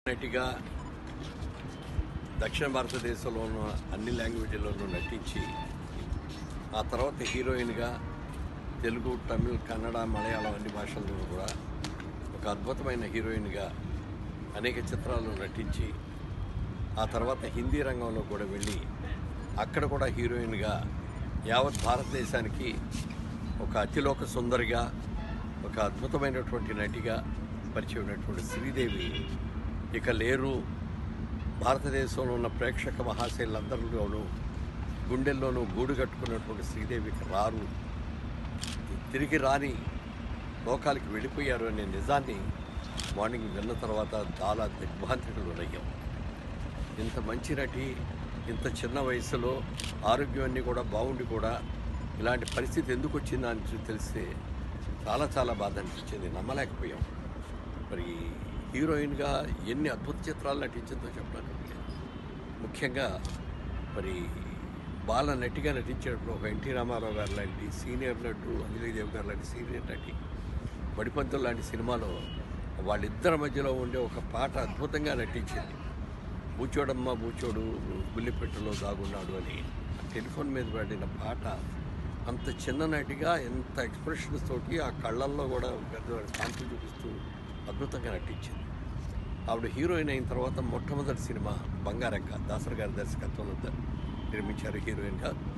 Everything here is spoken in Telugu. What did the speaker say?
నటిగా దక్షిణ భారతదేశంలో ఉన్న అన్ని లాంగ్వేజ్లోనూ నటించి ఆ తర్వాత హీరోయిన్గా తెలుగు తమిళ్ కన్నడ మలయాళం అన్ని భాషల్లోనూ కూడా ఒక అద్భుతమైన హీరోయిన్గా అనేక చిత్రాల్లో నటించి ఆ తర్వాత హిందీ రంగంలో కూడా వెళ్ళి అక్కడ కూడా హీరోయిన్గా యావత్ భారతదేశానికి ఒక అతిలోక సుందరిగా ఒక అద్భుతమైనటువంటి నటిగా పరిచయం ఉన్నటువంటి శ్రీదేవి ఇక లేరు భారతదేశంలో ఉన్న ప్రేక్షక మహాశైలందరిలోనూ గుండెల్లోనూ గూడు కట్టుకున్నటువంటి శ్రీదేవికి రారు తిరిగి రాని లోకాలకి వెళ్ళిపోయారు అనే నిజాన్ని మార్నింగ్ విన్న తర్వాత చాలా దిగ్భ్రాంతికి అయ్యాం ఇంత మంచి నటి ఇంత చిన్న వయసులో ఆరోగ్యాన్ని కూడా బాగుండి కూడా ఇలాంటి పరిస్థితి ఎందుకు వచ్చిందా అని చూ- తెలిస్తే చాలా చాలా బాధ అనిపించింది నమ్మలేకపోయాం మరి హీరోయిన్గా ఎన్ని అద్భుత చిత్రాలు నటించిందో చెప్పడానికి లేదు ముఖ్యంగా మరి బాల నటిగా నటించేటప్పుడు ఒక ఎన్టీ రామారావు గారు లాంటి సీనియర్ నటు అంజలీదేవి గారు లాంటి సీనియర్ నటి బడిపంతులు లాంటి సినిమాలో వాళ్ళిద్దరి మధ్యలో ఉండే ఒక పాట అద్భుతంగా నటించింది బూచోడమ్మ బూచోడు బుల్లిపెట్టులో దాగున్నాడు అని ఆ టెలిఫోన్ మీద పడిన పాట అంత చిన్న నటిగా ఎంత ఎక్స్ప్రెషన్స్ తోటి ఆ కళ్ళల్లో కూడా పెద్ద కాంతి చూపిస్తూ అద్భుతంగా నటించింది ఆవిడ హీరోయిన్ అయిన తర్వాత మొట్టమొదటి సినిమా బంగారంక దాసరి గారి దర్శకత్వంలో ద- నిర్మించారు హీరోయిన్గా